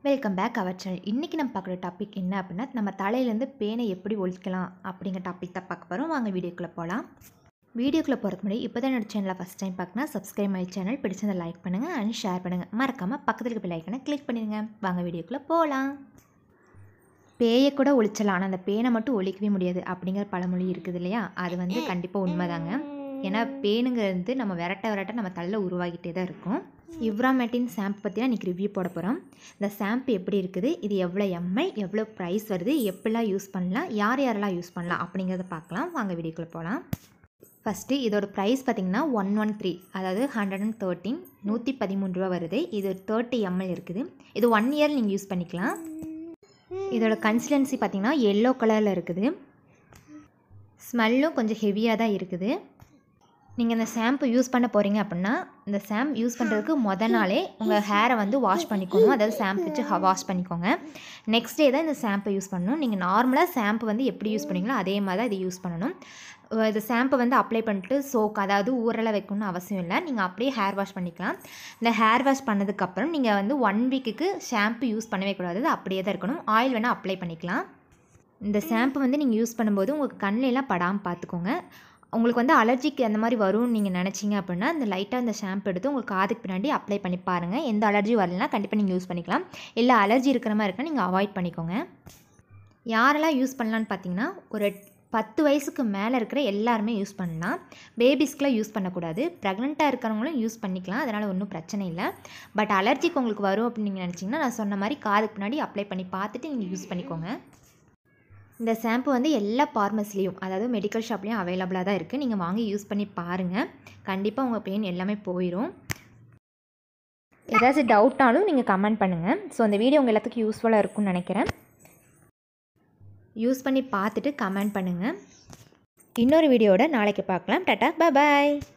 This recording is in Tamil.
வெல்கம் பேக் அவர் சேனல் இன்றைக்கி நம்ம பார்க்குற டாபிக் என்ன அப்படின்னா நம்ம தலையிலேருந்து பேனை எப்படி ஒழிக்கலாம் அப்படிங்கிற டாபிக் தான் பார்க்க போகிறோம் வாங்க வீடியோக்குள்ளே போகலாம் வீடியோக்குள்ளே போகிறதுக்கு முன்னாடி இப்போ தான் என்னோட சேனலை ஃபஸ்ட் டைம் பார்க்கணும் சப்ஸ்கிரைப் மை சேனல் பிடிச்சதை லைக் பண்ணுங்கள் அண்ட் ஷேர் பண்ணுங்கள் மறக்காமல் பக்கத்தில் இருக்க பெல் ஐக்கனை கிளிக் பண்ணிடுங்க வாங்க வீடியோக்குள்ளே போகலாம் பேயை கூட ஒழிச்சலாம் ஆனால் அந்த பேனை மட்டும் ஒழிக்கவே முடியாது அப்படிங்கிற பழமொழி இருக்குது இல்லையா அது வந்து கண்டிப்பாக உண்மைதாங்க ஏன்னா பேனுங்கிறது நம்ம விரட்ட விரட்ட நம்ம தலையில் உருவாகிட்டே தான் இருக்கும் இவ்ராமேட்டின் ஷாம்பு பற்றி தான் இன்றைக்கி ரிவ்யூ போட போகிறோம் இந்த ஷாம்பு எப்படி இருக்குது இது எவ்வளோ எம்எல் எவ்வளோ ப்ரைஸ் வருது எப்படிலாம் யூஸ் பண்ணலாம் யார் யாரெல்லாம் யூஸ் பண்ணலாம் அப்படிங்கிறத பார்க்கலாம் வாங்க வீடியோக்குள்ளே போகலாம் ஃபஸ்ட்டு இதோட ப்ரைஸ் பார்த்திங்கன்னா ஒன் ஒன் த்ரீ அதாவது ஹண்ட்ரட் அண்ட் தேர்ட்டின் நூற்றி பதிமூணு ரூபா வருது இது தேர்ட்டி எம்எல் இருக்குது இது ஒன் இயர் நீங்கள் யூஸ் பண்ணிக்கலாம் இதோட கன்சிஸ்டன்சி பார்த்திங்கன்னா எல்லோ கலரில் இருக்குது ஸ்மெல்லும் கொஞ்சம் ஹெவியாக தான் இருக்குது நீங்கள் இந்த ஷாம்பு யூஸ் பண்ண போகிறீங்க அப்படின்னா இந்த ஷாம்பு யூஸ் பண்ணுறதுக்கு முத நாளே உங்கள் ஹேரை வந்து வாஷ் பண்ணிக்கணும் அதாவது ஷாம்பு வச்சு வாஷ் பண்ணிக்கோங்க நெக்ஸ்ட் டே தான் இந்த ஷாம்பை யூஸ் பண்ணணும் நீங்கள் நார்மலாக ஷாம்பு வந்து எப்படி யூஸ் பண்ணுவீங்களோ அதே மாதிரி தான் இதை யூஸ் பண்ணணும் அஹ் இந்த ஷாம்பை வந்து அப்ளை பண்ணிட்டு சோக் அதாவது ஊரெல்லாம் வைக்கணும்னு அவசியம் இல்லை நீங்கள் அப்படியே ஹேர் வாஷ் பண்ணிக்கலாம் இந்த ஹேர் வாஷ் பண்ணதுக்கப்புறம் நீங்கள் வந்து ஒன் வீக்குக்கு ஷாம்பு யூஸ் பண்ணவே கூடாது அது அப்படியே தான் இருக்கணும் ஆயில் வேணால் அப்ளை பண்ணிக்கலாம் இந்த ஷாம்பு வந்து நீங்கள் யூஸ் பண்ணும்போது உங்களுக்கு கண்ணில் எல்லாம் படாமல் பார்த்துக்கோங்க உங்களுக்கு வந்து அலர்ஜிக்கு அந்த மாதிரி வரும்னு நீங்கள் நினச்சிங்க அப்படின்னா இந்த லைட்டாக இந்த ஷாம்பு எடுத்து உங்கள் காதுக்கு பின்னாடி அப்ளை பண்ணி பாருங்கள் எந்த அலர்ஜி வரலனா கண்டிப்பாக நீங்கள் யூஸ் பண்ணிக்கலாம் இல்லை அலர்ஜி இருக்கிற மாதிரி இருக்கா நீங்கள் அவாய்ட் பண்ணிக்கோங்க யாரெல்லாம் யூஸ் பண்ணலான்னு பார்த்தீங்கன்னா ஒரு பத்து வயசுக்கு மேலே இருக்கிற எல்லாருமே யூஸ் பண்ணலாம் பேபிஸ்க்குலாம் யூஸ் பண்ணக்கூடாது ப்ரெக்னெண்ட்டாக இருக்கிறவங்களும் யூஸ் பண்ணிக்கலாம் அதனால் ஒன்றும் பிரச்சனை இல்லை பட் அலர்ஜிக்கு உங்களுக்கு வரும் அப்படின்னு நீங்கள் நினச்சிங்கன்னா நான் சொன்ன மாதிரி காதுக்கு பின்னாடி அப்ளை பண்ணி பார்த்துட்டு நீங்கள் யூஸ் பண்ணிக்கோங்க இந்த ஷாம்பு வந்து எல்லா ஃபார்மசிலையும் அதாவது மெடிக்கல் ஷாப்லேயும் அவைலபிளாக தான் இருக்குது நீங்கள் வாங்கி யூஸ் பண்ணி பாருங்கள் கண்டிப்பாக உங்கள் பெயின் எல்லாமே போயிடும் ஏதாச்சும் டவுட்டாலும் நீங்கள் கமெண்ட் பண்ணுங்கள் ஸோ அந்த வீடியோ உங்கள் எல்லாத்துக்கும் யூஸ்ஃபுல்லாக இருக்கும்னு நினைக்கிறேன் யூஸ் பண்ணி பார்த்துட்டு கமெண்ட் பண்ணுங்கள் இன்னொரு வீடியோட நாளைக்கு பார்க்கலாம் டாட்டா பாய்